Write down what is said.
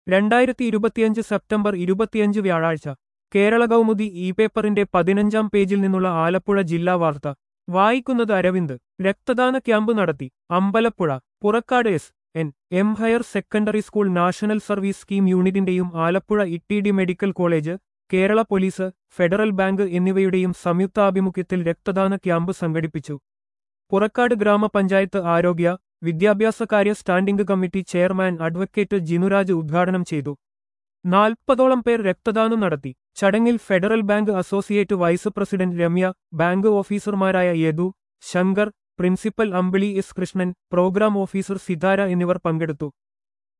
രണ്ടായിരത്തി ഇരുപത്തിയഞ്ച് സെപ്റ്റംബർ ഇരുപത്തിയഞ്ച് വ്യാഴാഴ്ച കേരള കൗമുദി ഇ പേപ്പറിന്റെ പതിനഞ്ചാം പേജിൽ നിന്നുള്ള ആലപ്പുഴ ജില്ലാ വാർത്ത വായിക്കുന്നത് അരവിന്ദ് രക്തദാന ക്യാമ്പ് നടത്തി Ambalappuzha Purakkad S N M higher secondary school national service scheme യൂണിറ്റിന്റെയും Alappuzha E medical college Kerala police Federal Bank എന്നിവയുടെയും സംയുക്താഭിമുഖ്യത്തിൽ രക്തദാന ക്യാമ്പ് സംഘടിപ്പിച്ചു പുറക്കാട് ഗ്രാമപഞ്ചായത്ത് ആരോഗ്യ വിദ്യാഭ്യാസകാര്യ standing committee chairman advocate Jinuraj ഉദ്ഘാടനം ചെയ്തു നാൽപ്പതോളം പേർ രക്തദാനം നടത്തി ചടങ്ങിൽ Federal Bank associate vice president Ramya bank ഓഫീസർമാരായ Yadu Shankar principal Ambili S Krishnan programme officer Sithara എന്നിവർ പങ്കെടുത്തു